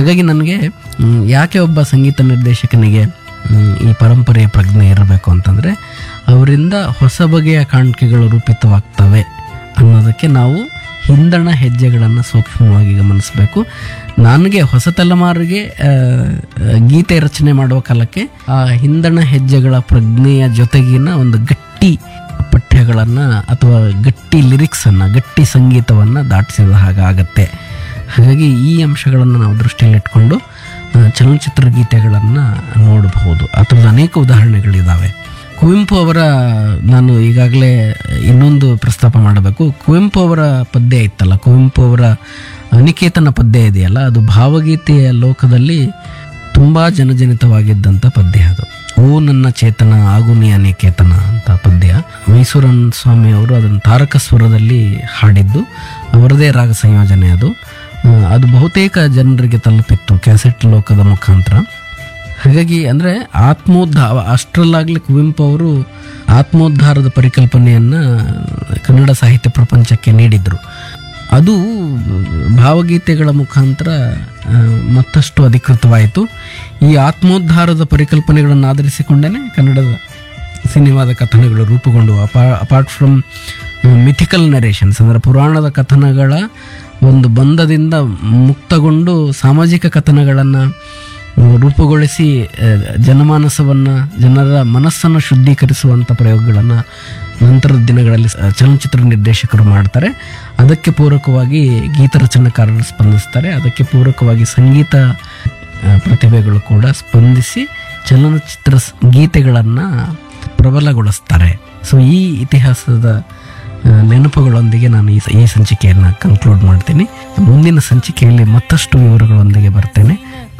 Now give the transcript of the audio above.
ಹಾಗಾಗಿ ನನಗೆ ಮ್, ಯಾಕೆ ಒಬ್ಬ ಸಂಗೀತ ನಿರ್ದೇಶಕನಿಗೆ ಮ್, ಈ ಪರಂಪರೆಯ ಪ್ರಜ್ಞೆ ಇರಬೇಕು ಅಂತಂದರೆ ಅವರಿಂದ ಹೊಸ ಬಗೆಯ ಕಾಣಿಕೆಗಳು ರೂಪಿತವಾಗ್ತವೆ ಅನ್ನೋದಕ್ಕೆ ನಾವು ಹಿಂದಣ ಹೆಜ್ಜೆಗಳನ್ನು ಸೂಕ್ಷ್ಮವಾಗಿ ಗಮನಿಸಬೇಕು ನನಗೆ ಹೊಸ ತಲೆಮಾರಿಗೆ ಆ, ಆ, ಗೀತೆ ರಚನೆ ಮಾಡುವ ಕಾಲಕ್ಕೆ ಆ ಹಿಂದಣ ಹೆಜ್ಜೆಗಳ ಪ್ರಜ್ಞೆಯ ಜೊತೆಗಿನ ಒಂದು ಗಟ್ಟಿ ಪಠ್ಯಗಳನ್ನು ಅಥವಾ ಗಟ್ಟಿ ಲಿರಿಕ್ಸನ್ನು ಗಟ್ಟಿ ಸಂಗೀತವನ್ನು ದಾಟಿಸಿದ ಹಾಗಾಗತ್ತೆ ಹಾಗಾಗಿ ಈ ಅಂಶಗಳನ್ನು ನಾವು ದೃಷ್ಟಿಯಲ್ಲಿಟ್ಕೊಂಡು ಆ, ಚಲನಚಿತ್ರ ಗೀತೆಗಳನ್ನು ನೋಡಬಹುದು ಆ ಥರದ ಅನೇಕ ಉದಾಹರಣೆಗಳಿದ್ದಾವೆ ಕುವೆಂಪು ಅವರ ನಾನು ಈಗಾಗಲೇ ಇನ್ನೊಂದು ಪ್ರಸ್ತಾಪ ಮಾಡಬೇಕು ಕುವೆಂಪು ಅವರ ಪದ್ಯ ಇತ್ತಲ್ಲ ಕುವೆಂಪು ಅವರ ಅನಿಕೇತನ ಪದ್ಯ ಇದೆಯಲ್ಲ ಅದು ಭಾವಗೀತೆಯ ಲೋಕದಲ್ಲಿ ತುಂಬ ಜನಜನಿತವಾಗಿದ್ದಂಥ ಪದ್ಯ ಅದು ಓ ನನ್ನ ಚೇತನ ಆಗು ನೀ ಅನಿಕೇತನ ಅಂತ ಪದ್ಯ ಮೈಸೂರನ್ ಸ್ವಾಮಿ ಅವರು ಅದನ್ನು ತಾರಕ ಸ್ವರದಲ್ಲಿ ಹಾಡಿದ್ದು ಅವರದೇ ರಾಗ ಸಂಯೋಜನೆ ಅದು ಆ, ಅದು ಬಹುತೇಕ ಜನರಿಗೆ ತಲುಪಿತ್ತು ಕ್ಯಾಸೆಟ್ ಲೋಕದ ಮುಖಾಂತರ ಹಾಗಾಗಿ ಅಂದರೆ ಆತ್ಮೋದ್ಧಾರ ಅಷ್ಟರಲ್ಲಾಗಲಿ ಕುವೆಂಪು ಅವರು ಆತ್ಮೋದ್ಧಾರದ ಪರಿಕಲ್ಪನೆಯನ್ನು ಕನ್ನಡ ಸಾಹಿತ್ಯ ಪ್ರಪಂಚಕ್ಕೆ ನೀಡಿದರು ಅದು ಭಾವಗೀತೆಗಳ ಮುಖಾಂತರ ಆ, ಮತ್ತಷ್ಟು ಅಧಿಕೃತವಾಯಿತು ಈ ಆತ್ಮೋದ್ಧಾರದ ಪರಿಕಲ್ಪನೆಗಳನ್ನು ಆಧರಿಸಿಕೊಂಡೇ ಕನ್ನಡದ ಸಿನಿಮಾದ ಕಥನಗಳು ರೂಪುಗೊಂಡು ಅಪಾ ಅಪಾರ್ಟ್ ಫ್ರಮ್ ಮಿಥಿಕಲ್ ನರೇಷನ್ಸ್ ಅಂದರೆ ಪುರಾಣದ ಕಥನಗಳ ಒಂದು ಬಂಧದಿಂದ ಮುಕ್ತಗೊಂಡು ಸಾಮಾಜಿಕ ಕಥನಗಳನ್ನು ರೂಪುಗೊಳಿಸಿ ಆ, ಜನಮಾನಸವನ್ನು ಜನರ ಮನಸ್ಸನ್ನು ಶುದ್ಧೀಕರಿಸುವಂಥ ಪ್ರಯೋಗಗಳನ್ನು ನಂತರದ ದಿನಗಳಲ್ಲಿ ಸ- ಚಲನಚಿತ್ರ ನಿರ್ದೇಶಕರು ಮಾಡ್ತಾರೆ ಅದಕ್ಕೆ ಪೂರಕವಾಗಿ ಗೀತ ರಚನಾಕಾರರು ಸ್ಪಂದಿಸ್ತಾರೆ ಅದಕ್ಕೆ ಪೂರಕವಾಗಿ ಸಂಗೀತ ಆ, ಪ್ರತಿಭೆಗಳು ಕೂಡ ಸ್ಪಂದಿಸಿ ಚಲನಚಿತ್ರ ಸ್- ಗೀತೆಗಳನ್ನು ಪ್ರಬಲಗೊಳಿಸ್ತಾರೆ ಸೊ ಈ ಇತಿಹಾಸದ ಆ, ನೆನಪುಗಳೊಂದಿಗೆ ನಾನು ಈ ಸ- ಈ ಸಂಚಿಕೆಯನ್ನು ಕನ್ಕ್ಲೂಡ್ ಮಾಡ್ತೀನಿ ಮುಂದಿನ ಸಂಚಿಕೆಯಲ್ಲಿ ಮತ್ತಷ್ಟು ವಿವರಗಳೊಂದಿಗೆ ಬರ್ತೇನೆ